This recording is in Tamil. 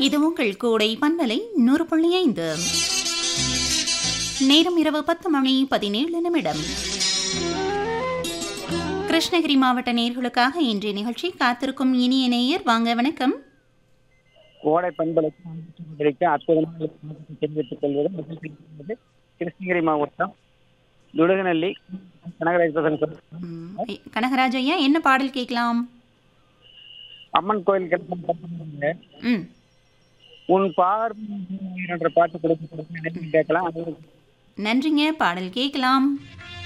இது உங்கள் கூடை பன்னலை நூறு புள்ளி ஐந்து நேரம் இரவு பத்து மணி பதினேழு நிமிடம் கிருஷ்ணகிரி மாவட்ட நேர்களுக்காக இன்றைய நிகழ்ச்சி காத்திருக்கும் இனிய நேயர் வாங்க வணக்கம் கோடை பண்பலைக்கு அற்புதமான வணக்கத்தை தெரிவித்துக் கொள்வது முதல் தெரிவிப்பது கிருஷ்ணகிரி மாவட்டம் துடுகநல்லி கனகராஜ் பிரசன் சார். ம், ஐ- கனகராஜ் ஐயா என்ன பாடல் கேட்கலாம் அம்மன் கோயில் கிடக்கு ம் உன் பார்வை என்ற பாட்டு கொடுத்து கொடுத்து கேட்கலாம் அது நன்றிங்க பாடல் கேட்கலாம்